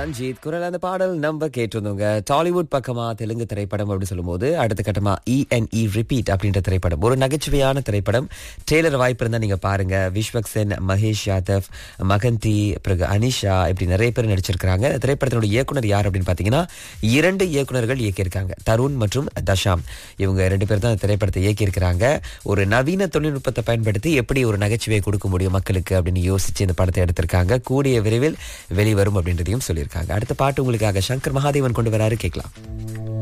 ரஞ்சித் குரல் அந்த பாடல் நம்ம கேட்டிருந்தோங்க டாலிவுட் பக்கமா தெலுங்கு திரைப்படம் அப்படின்னு சொல்லும்போது அடுத்த கட்டமா இஎன்இ ரிப்பீட் அப்படின்ற திரைப்படம் ஒரு நகைச்சுவையான திரைப்படம் ட்ரெய்லர் வாய்ப்பு இருந்தா நீங்க பாருங்க விஸ்வக் சென் மகேஷ் யாதவ் மகந்தி பிறகு அனிஷா இப்படி நிறைய பேர் நடிச்சிருக்காங்க இந்த திரைப்படத்தினுடைய இயக்குனர் யார் அப்படின்னு பாத்தீங்கன்னா இரண்டு இயக்குனர்கள் இயக்கியிருக்காங்க தருண் மற்றும் தஷாம் இவங்க ரெண்டு பேர் தான் இந்த திரைப்படத்தை இயக்கியிருக்கிறாங்க ஒரு நவீன தொழில்நுட்பத்தை பயன்படுத்தி எப்படி ஒரு நகைச்சுவையை கொடுக்க முடியும் மக்களுக்கு அப்படின்னு யோசிச்சு இந்த படத்தை எடுத்திருக்காங்க கூடிய விரைவில் வெளிவரும் அப்படின்றதையும் சொல்லியிருக்காங்க அடுத்த பாட்டு உங்களுக்காக சங்கர் மகாதேவன் கொண்டு வராரு கேட்கலாம்